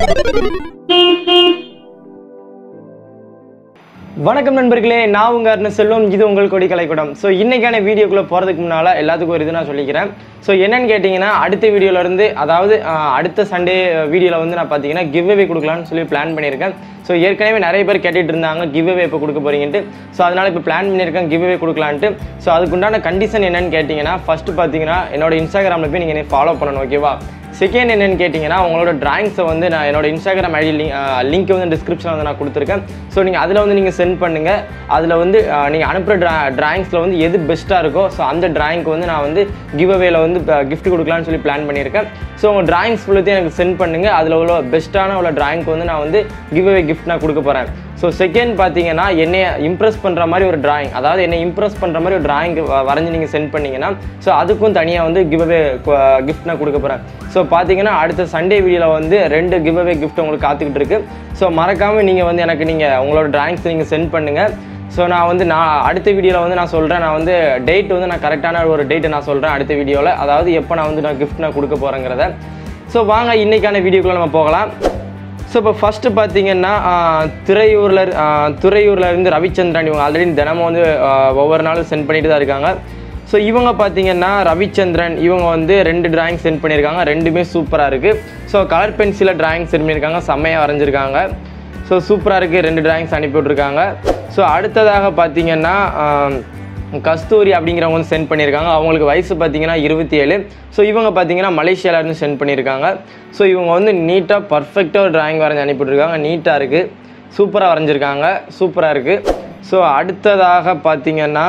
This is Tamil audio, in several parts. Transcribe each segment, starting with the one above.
வணக்கம் நண்பர்களே நான் உங்க அருண் செல்வம் இது உங்கள் கொடி கலைக்கூடம் ஸோ இன்னைக்கான வீடியோக்குள்ளே போகிறதுக்கு முன்னால் எல்லாத்துக்கும் ஒரு இது நான் சொல்லிக்கிறேன் ஸோ என்னன்னு கேட்டிங்கன்னா அடுத்த வீடியோல இருந்து அதாவது ஆஹ், அடுத்த சண்டே வீடியோவில் வந்து நான் பார்த்தீங்கன்னா கிவ் அவே கொடுக்கலான்னு சொல்லி பிளான் பண்ணியிருக்கேன் ஸோ ஏற்கனவே நிறைய பேர் கேட்டுட்டு இருந்தாங்க கிவ் அவே இப்போ கொடுக்க போறீங்கன்ட்டு ஸோ அதனால் இப்போ பிளான் பண்ணியிருக்கேன் கிவ் அவே கொடுக்கலான்ட்டு ஸோ அதுக்குண்டான கண்டிஷன் என்னன்னு கேட்டிங்கன்னா ஃபஸ்ட்டு பார்த்தீங்கன்னா என்னோட இன்ஸ்டாகிராமில் போய் நீங்கள் ஃபாலோ பண்ணணும் ஓகேவா செகண்ட் என்னன்னு கேட்டிங்கன்னா உங்களோட டிராயிங்ஸை வந்து நான் என்னோட இன்ஸ்டாகிராம் ஐடி லிங்க் லிங்க் வந்து டிஸ்கிரிப்ஷனில் வந்து நான் கொடுத்துருக்கேன் ஸோ நீங்கள் அதில் வந்து நீங்கள் சென்ட் பண்ணுங்கள் அதில் வந்து நீங்கள் அனுப்புகிற ட்ரா டிராயிங்ஸில் வந்து எது பெஸ்ட்டாக இருக்கோ ஸோ அந்த டிராயிங்க்கு வந்து நான் வந்து கிவ் அவேல வந்து gift கொடுக்கலான்னு சொல்லி பிளான் பண்ணியிருக்கேன் ஸோ உங்கள் டிராயிங்ஸ் ஃபுல்லத்தையும் எனக்கு சென்ட் பண்ணுங்கள் அதில் உள்ள பெஸ்ட்டான உள்ள டிராயிங்க்கு வந்து நான் வந்து கிவ் அவே gift நான் கொடுக்க போகிறேன் ஸோ செகண்ட் பார்த்தீங்கன்னா என்னைய இம்ப்ரெஸ் பண்ணுற மாதிரி ஒரு டிராயிங் அதாவது என்னை இம்ப்ரெஸ் பண்ணுற மாதிரி ஒரு டிராயிங் வரைஞ்சி நீங்கள் சென்ட் பண்ணீங்கன்னா ஸோ அதுக்கும் தனியாக வந்து கிவ் அவே கிஃப்ட் நான் கொடுக்க போகிறேன் ஸோ பார்த்தீங்கன்னா அடுத்த சண்டே வீடியோவில் வந்து ரெண்டு கிவ் அவே கிஃப்ட் உங்களுக்கு காத்துக்கிட்டு இருக்கு ஸோ மறக்காமல் நீங்கள் வந்து எனக்கு நீங்கள் உங்களோட டிராயிங்ஸ் நீங்கள் சென்ட் பண்ணுங்கள் ஸோ நான் வந்து நான் அடுத்த வீடியோவில் வந்து நான் சொல்கிறேன் நான் வந்து டேட் வந்து நான் கரெக்டான ஒரு டேட்டை நான் சொல்கிறேன் அடுத்த வீடியோவில் அதாவது எப்போ நான் வந்து நான் கிஃப்ட் நான் கொடுக்க போகிறேங்கிறத ஸோ வாங்க இன்னைக்கான வீடியோக்குள்ளே நம்ம போகலாம் ஸோ இப்போ ஃபஸ்ட்டு பார்த்தீங்கன்னா ஆஹ், துறையூரில் இரு- ஆஹ், துறையூரில் இருந்து ரவிச்சந்திரன் இவங்க ஆல்ரெடி தினமும் வந்து ஆஹ், ஒவ்வொரு நாளும் சென்ட் பண்ணிட்டு தான் இருக்காங்க ஸோ இவங்க பார்த்தீங்கன்னா ரவிச்சந்திரன் இவங்க வந்து ரெண்டு டிராயிங் சென்ட் பண்ணியிருக்காங்க ரெண்டுமே சூப்பராக இருக்குது ஸோ கலர் பென்சிலில் டிராயிங் சென்ட் பண்ணியிருக்காங்க செம்மையாக வரைஞ்சிருக்காங்க ஸோ சூப்பராக இருக்குது ரெண்டு டிராயிங்ஸ் அனுப்பி விட்ருக்காங்க ஸோ அடுத்ததாக பார்த்தீங்கன்னா ஆஹ், கஸ்தூரி அப்படிங்கிறவங்க வந்து சென்ட் பண்ணியிருக்காங்க அவங்களுக்கு வயசு பார்த்தீங்கன்னா இருபத்தி ஏழு ஸோ இவங்க பார்த்தீங்கன்னா மலேசியால இருந்து சென்ட் பண்ணியிருக்காங்க ஸோ இவங்க வந்து நீட்டாக பர்ஃபெக்டாக ஒரு டிராயிங் வரைஞ்சி அனுப்பிட்டுருக்காங்க நீட்டாக இருக்குது சூப்பராக வரைஞ்சிருக்காங்க சூப்பராக இருக்குது ஸோ அடுத்ததாக பார்த்தீங்கன்னா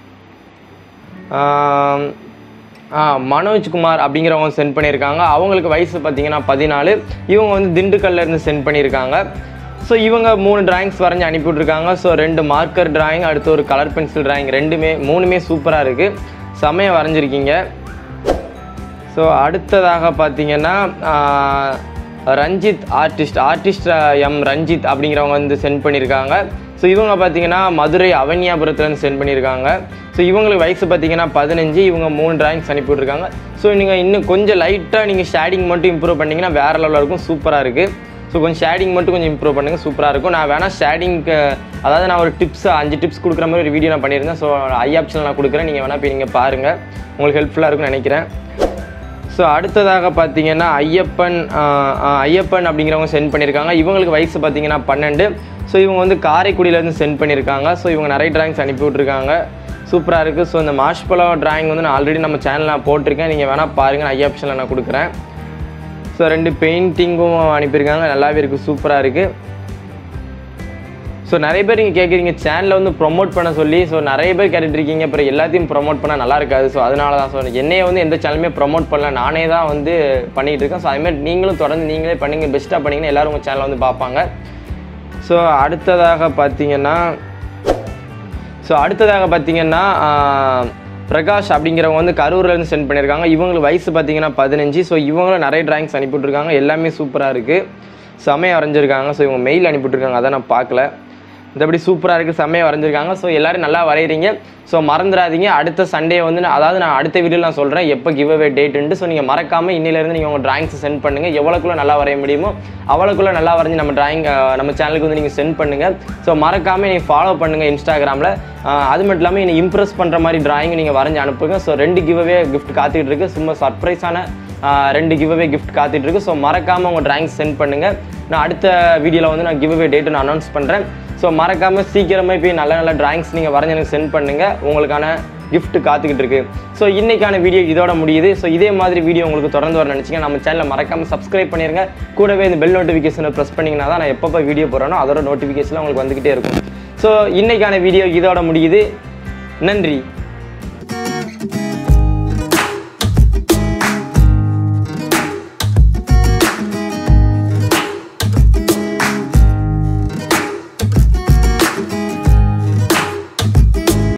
ஆம், ஆ, மனோஜ்குமார் அப்படிங்கிறவங்க சென்ட் பண்ணியிருக்காங்க அவங்களுக்கு வயசு பார்த்தீங்கன்னா பதினாலு இவங்க வந்து திண்டுக்கல்ல இருந்து சென்ட் பண்ணியிருக்காங்க ஸோ இவங்க மூணு டிராயிங்ஸ் வரைஞ்சி அனுப்பி விட்ருக்காங்க ஸோ ரெண்டு மார்க்கர் டிராயிங் அடுத்து ஒரு கலர் பென்சில் டிராயிங் ரெண்டுமே மூணுமே சூப்பராக இருக்குது செமையாக வரைஞ்சிருக்கீங்க ஸோ அடுத்ததாக பார்த்தீங்கன்னா ஆஹ், Ranjith artist artist M Ranjith அப்படிங்கிறவங்க வந்து சென்ட் பண்ணியிருக்காங்க ஸோ இவங்க பார்த்தீங்கன்னா மதுரை அவனியாபுரத்துலேருந்து சென்ட் பண்ணியிருக்காங்க ஸோ இவங்களுக்கு வயசு பார்த்தீங்கன்னா பதினஞ்சு இவங்க மூணு டிராயிங்ஸ் அனுப்பி விட்ருக்காங்க ஸோ நீங்கள் இன்னும் கொஞ்சம் லைட்டாக நீங்கள் ஷேடிங் மட்டும் இம்ப்ரூவ் பண்ணிங்கன்னா வேறு லெவலில் இருக்கும் சூப்பராக இருக்குது ஸோ கொஞ்சம் ஷேடிங் மட்டும் கொஞ்சம் இம்ப்ரூவ் பண்ணுங்கள் சூப்பராக இருக்கும் நான் வேணால் ஷேடிங்க்கு அதாவது நான் ஒரு டிப்ஸ் அஞ்சு டிப்ஸ் கொடுக்குற மாதிரி ஒரு வீடியோ நான் பண்ணியிருந்தேன் ஸோ ஐ ஆப்ஷனில் நான் கொடுக்குறேன் நீங்கள் வேணால் போய் நீங்கள் பாருங்கள் உங்களுக்கு ஹெல்ப்ஃபுல்லாக இருக்கும்னு நினைக்கிறேன் ஸோ அடுத்ததாக பார்த்தீங்கன்னா ஐயப்பன் ஆஹ், ஆஹ், ஐயப்பன் அப்படிங்கிறவங்க சென்ட் பண்ணியிருக்காங்க இவங்களுக்கு வயசு பார்த்தீங்கன்னா பன்னெண்டு ஸோ இவங்க வந்து காரைக்குடியிலேருந்து சென்ட் பண்ணியிருக்காங்க ஸோ இவங்க நிறைய டிராயிங்ஸ் அனுப்பி விட்ருக்காங்க சூப்பராக இருக்குது ஸோ இந்த மாஷ்பழம் டிராயிங் வந்து நான் ஆல்ரெடி நம்ம சேனலில் நான் போட்டிருக்கேன் நீங்கள் வேணால் பாருங்கள் ஐ ஆப்ஷனில் நான் கொடுக்குறேன் ஸோ ரெண்டு பெயிண்டிங்கும் அனுப்பியிருக்காங்க நல்லாவே இருக்குது சூப்பராக இருக்குது ஸோ நிறைய பேர் நீங்கள் கேட்குறீங்க சேனலை வந்து ப்ரொமோட் பண்ண சொல்லி ஸோ நிறைய பேர் கேட்டுட்டு இருக்கீங்க அப்புறம் எல்லாத்தையும் ப்ரொமோட் பண்ணால் நல்லா இருக்காது ஸோ அதனால தான் சொன்னேன் என்னைய வந்து எந்த சேனலுமே ப்ரொமோட் பண்ணல நானே தான் வந்து பண்ணிகிட்டு இருக்கேன் ஸோ அதுமாதிரி நீங்களும் தொடர்ந்து நீங்களே பண்ணுங்க பெஸ்ட்டாக பண்ணீங்கன்னா எல்லாரும் உங்கள் சேனலை வந்து பார்ப்பாங்க ஸோ அடுத்ததாக பார்த்தீங்கன்னா ஸோ அடுத்ததாக பார்த்தீங்கன்னா ஆஹ், பிரகாஷ் அப்படிங்கிறவங்க வந்து கரூர்லேருந்து சென்ட் பண்ணியிருக்காங்க இவங்களுக்கு வயசு பார்த்தீங்கன்னா பதினஞ்சு ஸோ இவங்களும் நிறைய டிராயிங்ஸ் அனுப்பிவிட்ருக்காங்க எல்லாமே சூப்பராக இருக்குது செமையாக வரைஞ்சிருக்காங்க ஸோ இவங்க மெயில் அனுப்பிவிட்ருக்காங்க அதை நான் பார்க்கல மற்றபடி சூப்பராக இருக்குது செம்மையாக வரைஞ்சிருக்காங்க ஸோ எல்லாரும் நல்லா வரைகிறீங்க ஸோ மறந்துடாதீங்க அடுத்த சண்டே வந்து நான் அதாவது நான் அடுத்த வீடியோவில் நான் சொல்கிறேன் எப்போ கிவ் அவே டேட்டுன்ட்டு ஸோ நீங்கள் மறக்காமல் இன்னிலேருந்து நீங்கள் உங்கள் டிராயிங்ஸ் சென்ட் பண்ணுங்கள் எவ்வளோக்குள்ள நல்லா வரைய முடியுமோ அவ்வளோக்குள்ள நல்லா வரைஞ்சி நம்ம டிராயிங் நம்ம சேனலுக்கு வந்து நீங்கள் சென்ட் பண்ணுங்கள் ஸோ மறக்காமல் நீங்கள் ஃபாலோ பண்ணுங்கள் இன்ஸ்டாகிராமில் அது மட்டும் இல்லாமல் என்னை இம்ப்ரெஸ் பண்ணுற மாதிரி டிராயிங் நீங்கள் வரைஞ்சி அனுப்புங்க ஸோ ரெண்டு கிவ் அவே கிஃப்ட் காத்துக்கிட்டு இருக்கு சும்மா சர்ப்ரைஸான ஆஹ் ரெண்டு கிவ் அவே கிஃப்ட் காத்துட்டு இருக்கு ஸோ மறக்காமல் உங்கள் டிராயிங்ஸ் சென்ட் பண்ணுங்கள் நான் அடுத்த வீடியோவில் வந்து நான் கிவ் அவே டேட்டு நான் அனௌன்ஸ் பண்ணுறேன் ஸோ மறக்காமல் சீக்கிரமே போய் நல்ல நல்ல டிராயிங்ஸ் நீங்கள் வரைஞ்சி எனக்கு சென்ட் பண்ணுங்கள் உங்களுக்கான gift காத்துக்கிட்டு இருக்கு ஸோ இன்னைக்கான வீடியோ இதோட முடியுது ஸோ இதே மாதிரி வீடியோ உங்களுக்கு தொடர்ந்து வர நினச்சிங்க நம்ம சேனலை மறக்காமல் சப்ஸ்கிரைப் பண்ணிருங்க கூடவே இந்த பெல் நோட்டிஃபிகேஷனை ப்ரெஸ் பண்ணிங்கன்னா தான் நான் எப்பப்போ வீடியோ போடுறேனோ அதோட நோட்டிஃபிகேஷன் உங்களுக்கு வந்துக்கிட்டே இருக்கும் ஸோ இன்னைக்கான வீடியோ இதோட முடியுது நன்றி